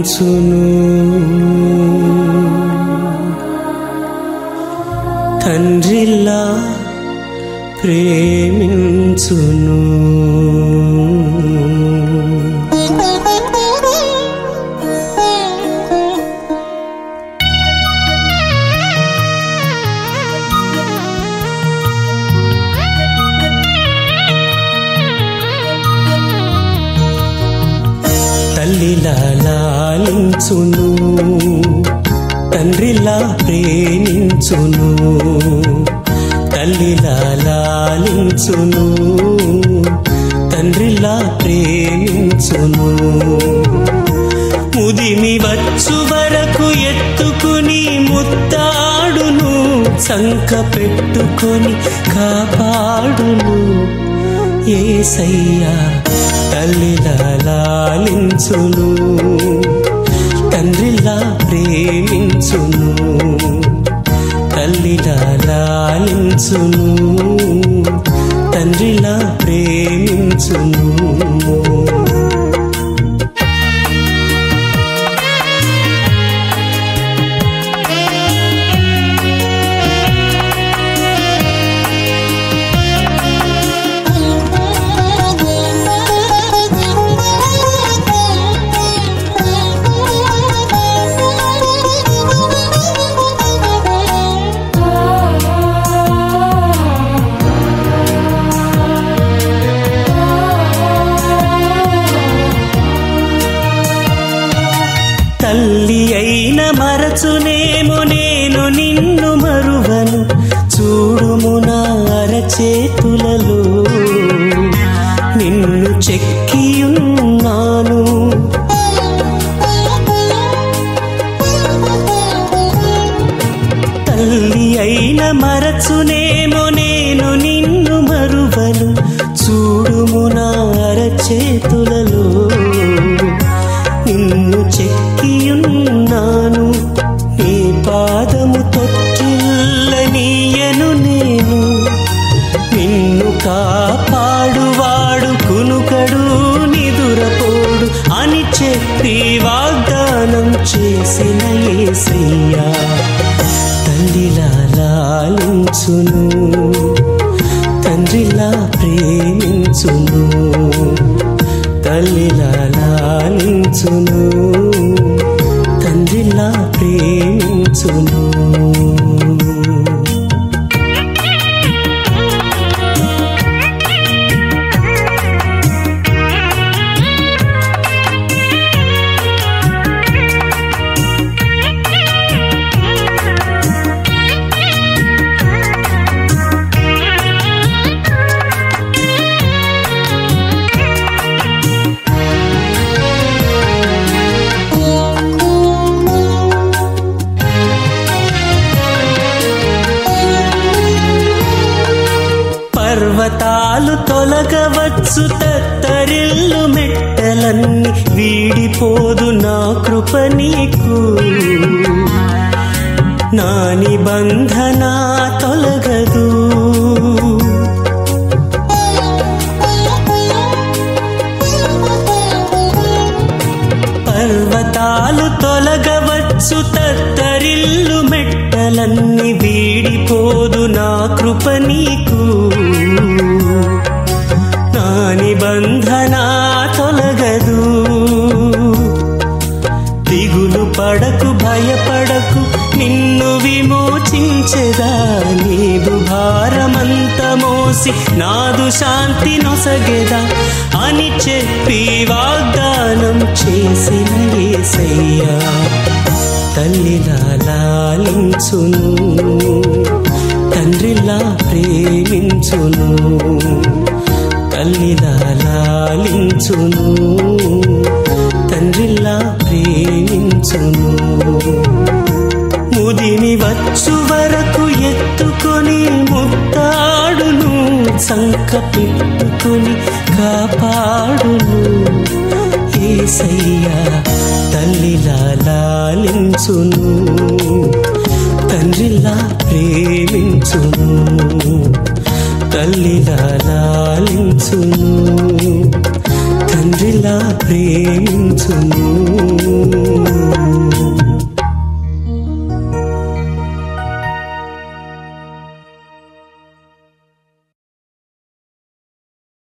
ప్రేమించును తండ్రిలా ప్రేమించును తల్లిలా లాలించును తండ్రిలా ప్రేమించును తల్లిలా లాలించును తండ్రిలా ప్రేమించును ముదిమి వచ్చు వరకు ఎత్తుకుని ముత్తాడును సంక పెట్టుకొని కాపాడును ఏసయ్యా తల్లిలా లాలించును తండ్రిలా ప్రేమించును తల్లిలా లాలించును తండ్రిలా ప్రేమించును తల్లి అయిన మరచునేమో నేను నిన్ను మరువను చూడుము నా అరచేతులలో నిన్ను చెక్కియున్నాను తల్లి అయిన మరచునేమో నేను నిన్ను మరువను చూడుము నా అరచేతులలో నిన్ను చెక్కియున్నాను నీ పాదము తొట్టిల్లనీయను నేను నిన్ను కాపాడువాడు కునుకడు నిదురపోడు అని చెప్పి వాగ్దానం చేసిన ఏసయ్యా తల్లిలా లాలించును తండ్రిలా ప్రేమించును తల్లిలా లాలించును తండ్రిలా ప్రేమించును పర్వతాలు తొలగవచ్చు తత్తరిల్లు మెట్టలన్నీ వీడిపోదు నా కృప నీకు నా నిబంధన తొలగదు పర్వతాలు తొలగవచ్చు తత్తరిల్లు మెట్టలన్నీ వీడిపోదు నా కృప నీకు నా నిబంధన తొలగదు దిగులు పడకు భయపడకు నిన్ను విమోచించెదా నీదు భారమంత మోసి నాదు శాంతి నొసగెదా అని చెప్పి వాగ్దానం చేసిన ఏసయ్యా తల్లిలా లాలించును తండ్రిలా ప్రేమించును తల్లిలా లాలించును తండ్రిలా ప్రేమించును ముదిమి వచ్చు వరకు ఎత్తుకొని ముత్తాడును సంక పెట్టుకొని కాపాడును ఏసయ్యా తల్లిలా లాలించును తండ్రిలా ప్రేమించును తల్లిలా లాలించును తండ్రిలా ప్రేమించును